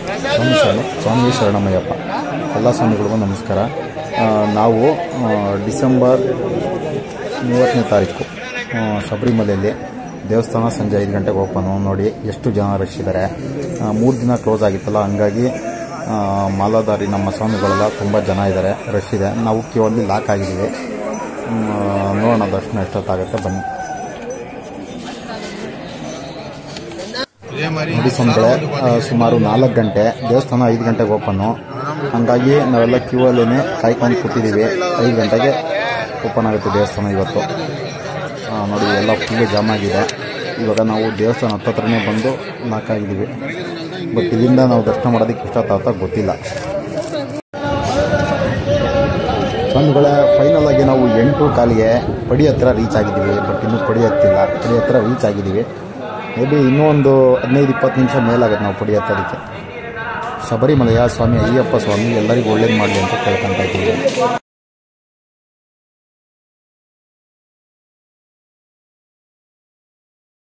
ಸ್ವಾಮಿ ಶರಣ ಸ್ವಾಮಿ ಶರಣಮಯ್ಯಪ್ಪ ಎಲ್ಲ ಸ್ವಾಮಿಗಳಿಗೂ ನಮಸ್ಕಾರ ಆ, ನಾವು ಆ, ಡಿಸೆಂಬರ್ ಮೂವತ್ತನೇ ತಾರೀಕು ಆ, ಶಬರಿಮಲೆಯಲ್ಲಿ ದೇವಸ್ಥಾನ ಸಂಜೆ ಐದು ಗಂಟೆಗೆ ಓಪನು ನೋಡಿ ಎಷ್ಟು ಜನ ರಶ್ ಇದ್ದಾರೆ ಮೂರು ದಿನ ಕ್ಲೋಸ್ ಆಗಿತ್ತಲ್ಲ ಹಂಗಾಗಿ ಆ, ಮಾಲಾಧಾರಿ ನಮ್ಮ ಸ್ವಾಮಿಗಳೆಲ್ಲ ತುಂಬ ಜನ ಇದ್ದಾರೆ ರಶ್ ಇದೆ ನಾವು ಕ್ಯೂ ಅಲ್ಲಿ ಲಾಕ್ ಆಗಿದ್ದೀವಿ ಹ್ಮ್, ನೋಡೋಣ ದರ್ಶನ ಎಷ್ಟೊತ್ತಾಗುತ್ತೆ ಬನ್ನಿ ನೋಡಿ ಸ್ವಾಮಿಗಳೇ ಆ, ಸುಮಾರು ನಾಲ್ಕು ಗಂಟೆ ದೇವಸ್ಥಾನ ಐದು ಗಂಟೆಗೆ ಓಪನ್ನು ಹಂಗಾಗಿ ನಾವೆಲ್ಲ ಕ್ಯೂ ಅಲ್ಲೇ ಕಾಯ್ಕೊಂಡು ಕೂತಿದ್ದೀವಿ ಐದು ಗಂಟೆಗೆ ಓಪನ್ ಆಗುತ್ತೆ ದೇವಸ್ಥಾನ ಇವತ್ತು ಆ, ನೋಡಿ ಎಲ್ಲ ಫುಲ್ಲು ಜಾಮ್ ಆಗಿದೆ ಇವಾಗ ನಾವು ದೇವಸ್ಥಾನ ಹತ್ತತ್ರನೇ ಬಂದು ಲಾಕ್ ಆಗಿದ್ದೀವಿ ಬಟ್ ಇಲ್ಲಿಂದ ನಾವು ದರ್ಶನ ಮಾಡೋದಕ್ಕೆ ಇಷ್ಟತ್ತಾಗ್ತಾ ಗೊತ್ತಿಲ್ಲ ಸ್ವಾಮಿಗಳೇ ಫೈನಲ್ ಆಗಿ ನಾವು ಎಂಟು ಕಾಲಿಗೆ ಪಡಿ ಹತ್ರ ರೀಚ್ ಆಗಿದ್ದೀವಿ ಬಟ್ ಇನ್ನೂ ಪಡಿ ಹತ್ತಿಲ್ಲ ಪಡಿ ಹತ್ರ ರೀಚ್ ಆಗಿದ್ದೀವಿ ಮೇ ಬಿ ಇನ್ನೂ ಒಂದು ಹದಿನೈದು ಇಪ್ಪತ್ತು ನಿಮಿಷ ಮೇಲಾಗುತ್ತೆ ನಾವು ಪಡಿ ಹತ್ತೋದಕ್ಕೆ ಶಬರಿಮಲೆಯ ಸ್ವಾಮಿ ಅಯ್ಯಪ್ಪ ಸ್ವಾಮಿ ಎಲ್ಲರಿಗೂ ಒಳ್ಳೇದು ಮಾಡಲಿ ಅಂತ ಕೇಳ್ಕೊತಾ ಇದ್ದೀವಿ